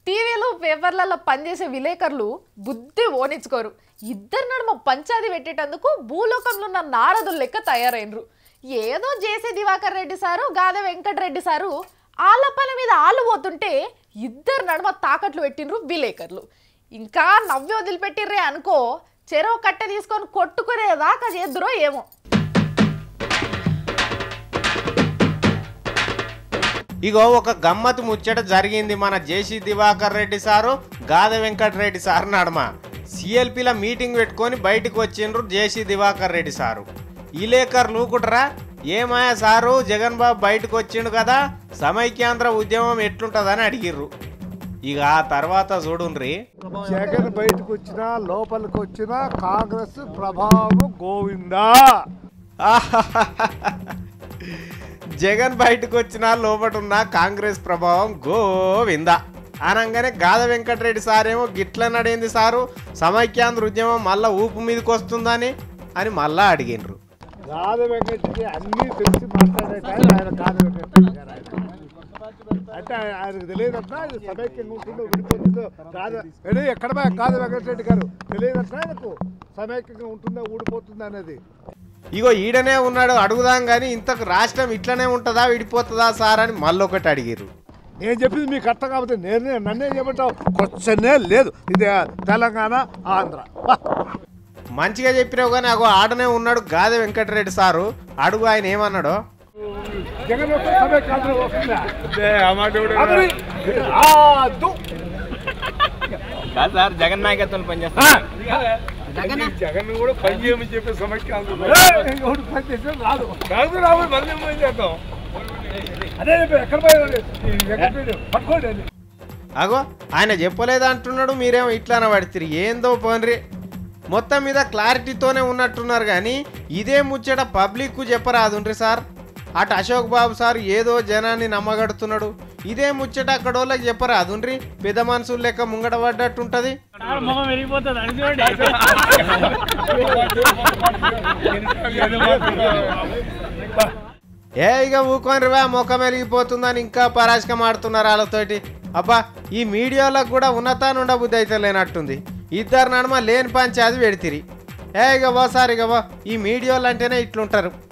టీవీలు పేపర్లలో పనిచేసే విలేకరులు బుద్ధి ఓనించుకోరు ఇద్దరు నడుమ పంచాది పెట్టేటందుకు భూలోకంలో ఉన్న నారదులు లెక్క తయారైనరు ఏదో జేసే దివాకర్ రెడ్డి సారు గాదె వెంకటరెడ్డి సారు ఆళ్ళ పని మీద ఆళ్ళు పోతుంటే ఇద్దరు నడుమ తాకట్లు పెట్టినరు విలేకరులు ఇంకా నవ్వి వదిలిపెట్టిర్రే అనుకో చెరవ కట్టె తీసుకొని కొట్టుకునేదాకా చేద్దురో ఏమో ఇగో ఒక గమ్మత్ ముచ్చట జరిగింది మన JC Divakar Reddy sir Gade Venkata Reddy sir నడమ సిఎల్పిల మీటింగ్ పెట్టుకొని బయటకు వచ్చిండ్రు జేసీ దివాకర్ రెడ్డి సారు ఇలేకర్ లూకుట్రా ఏమాయా సారు జగన్ బాబు బయటకు వచ్చిండు కదా సమైక్యాంధ్ర ఉద్యమం ఎట్లుంటదని అడిగిర్రు ఇక ఆ తర్వాత చూడుండ్రి జగన్ బయటకు వచ్చినా లోపలికి వచ్చినా కాంగ్రెస్ ప్రభావం గోవిందా జగన్ బయటకు వచ్చిన లోపటున్న కాంగ్రెస్ ప్రభావం గోవింద అనగానే గాద వెంకటరెడ్డి సారేమో గిట్ల నడైంది సారు సమైక్యాంధ్ర ఉద్యమం మళ్ళా ఊపు మీదకి వస్తుందని అని మళ్ళా అడిగిండ్రు గాద వెంకటరెడ్డి అన్నీ తెలిసి మాట్లాడేట ఆయన గాద వెంకటరెడ్డి గారు ఆయన అంటే ఆయన- ఆయనకు తెలియదన్నా ఇది సమైక్యంగా ఉంటుందో విడిపోతుందో గాద ఏడి, ఎక్కడ బా గాద వెంకటరెడ్డి గారు తెలియదన్నా ఆయనకు సమైక్యంగా ఉంటుందా ఊడిపోతుందా అనేది ఇగో ఈడనే ఉన్నాడు అడుగుదాం కానీ ఇంతకు రాష్ట్రం ఇట్లనే ఉంటుందా విడిపోతుందా సార్ అని మళ్ళొకటి అడిగిర్రు నేను చెప్పింది మీకు అర్థం కాకపోతే నేను నన్నే చెప్పంటావు క్వశ్చనే లేదు ఇది తెలంగాణ ఆంధ్ర వా. మంచిగా చెప్పినావు కానీ అగో ఆడనే ఉన్నాడు గాదె వెంకటరెడ్డి సారు అడుగు ఆయన ఏమన్నాడో జగన్ వస్తే సమైక్యాంధ్ర వస్తుందా అమరి. ఆ, దు. కాదు సార్ జగన్ నాయకత్వం పనిచేస్తా జగన్ కూడా పని చేయమని చెప్పే సమస్య ఏయ్, ఎవడు పని చేసినా రాదు కాదు రాబోయే మంది ఏం చేద్దాం అదే చెప్పి ఎక్కడ పోయాడు ఈ వెంకటరెడ్డి పట్టుకోండి అని. అగో ఆయన చెప్పలేదు అంటున్నాడు మీరేమో ఇట్లానే పడితే ఏందో పోన్రి మొత్తం మీద క్లారిటీతోనే ఉన్నట్టున్నారు కానీ ఇదే ముచ్చట పబ్లిక్కు చెప్పరాదుండ్రి సార్ అటు అశోక్ బాబు సార్ ఏదో జనాన్ని నమ్మగడుతున్నాడు ఇదే ముచ్చట అక్కడ వాళ్ళకి చెప్పరాదుండ్రి పెద్ద మనుషులు లెక్క ముంగట పడ్డట్టుంటది మొహం వెళ్ళిపోతుంది అని చూడండి ఏ ఇక ఊకొని రా ముఖం వెలిగిపోతుందని ఇంకా పరాశకం ఆడుతున్నారు వాళ్ళతోటి అబ్బా ఈ మీడియాలకు కూడా ఉన్నతాన్ని ఉండబుద్ధి అయితే లేనట్టుంది ఇద్దరు నడుమ లేని పంచాది పెడితిరి ఏ ఇక ఓసారి ఇక ఓ ఈ మీడియాలు అంటేనే ఇట్లుంటారు